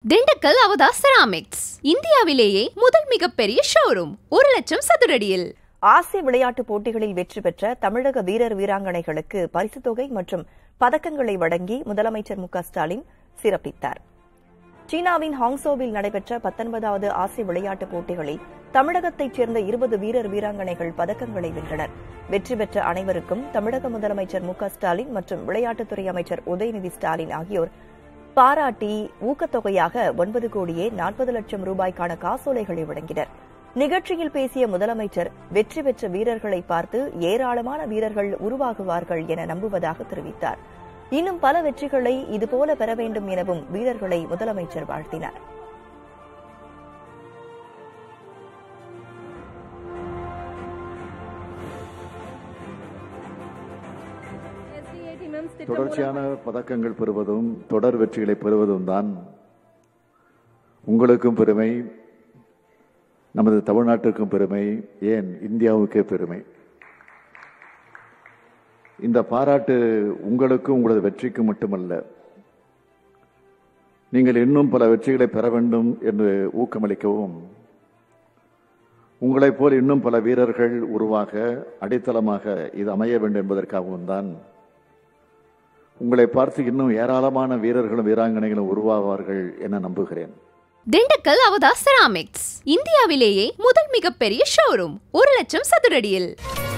திண்டுக்கல் அவதா செராமிக்ஸ் இந்தியாவிலேயே முதல் மிகப்பெரிய ஷோரூம் ஒரு லட்சம் சதுரடியில் ஆசிய விளையாட்டுப் போட்டிகளில் வெற்றி பெற்ற தமிழக வீரர் வீராங்கனைகளுக்கு பரிசுத் தொகை மற்றும் பதக்கங்களை வழங்கி முதலமைச்சர் மு க ஸ்டாலின் சிறப்பித்தார் சீனாவின் ஹாங்சோவில் நடைபெற்ற பத்தொன்பதாவது ஆசிய விளையாட்டுப் போட்டிகளில் தமிழகத்தைச் சேர்ந்த இருபது வீரர் வீராங்கனைகள் பதக்கங்களை வென்றனர் வெற்றி பெற்ற அனைவருக்கும் தமிழக முதலமைச்சர் மு க ஸ்டாலின் மற்றும் விளையாட்டுத்துறை அமைச்சர் உதயநிதி ஸ்டாலின் ஆகியோர் பாராட்டி ஊக்கத்தொகையாக ஒன்பது கோடியே நாற்பது லட்சம் ரூபாய்க்கான காசோலைகளை வழங்கினர் நிகழ்ச்சியில் பேசிய முதலமைச்சர் வெற்றி பெற்ற வீரர்களை பார்த்து ஏராளமான வீரர்கள் உருவாகுவார்கள் என நம்புவதாக தெரிவித்தார் இன்னும் பல வெற்றிகளை இதுபோல பெற வேண்டும் எனவும் வீரர்களை முதலமைச்சர் வாழ்த்தினார் தொடர்ச்சியான பதக்கங்கள் பெறுவதும் தொடர் வெற்றிகளை பெறுவதும் தான் உங்களுக்கும் பெருமை நமது தமிழ்நாட்டுக்கும் பெருமை ஏன் இந்தியாவுக்கே பெருமை இந்த பாராட்டு உங்களுக்கும் உங்களது வெற்றிக்கும் மட்டுமல்ல நீங்கள் இன்னும் பல வெற்றிகளை பெற வேண்டும் என்று ஊக்கமளிக்கவும் உங்களைப் போல் இன்னும் பல வீரர்கள் உருவாக அடித்தளமாக இது அமைய வேண்டும் என்பதற்காகவும் தான் உங்களை பார்த்து இன்னும் ஏராளமான வீரர்களும் வீராங்கனைகளும் உருவாவார்கள் என நம்புகிறேன் திண்டுக்கல் அவதா செராமிக்ஸ் இந்தியாவிலேயே முதல் மிகப்பெரிய ஷோரூம் ஒரு லட்சம் சதுரடியில்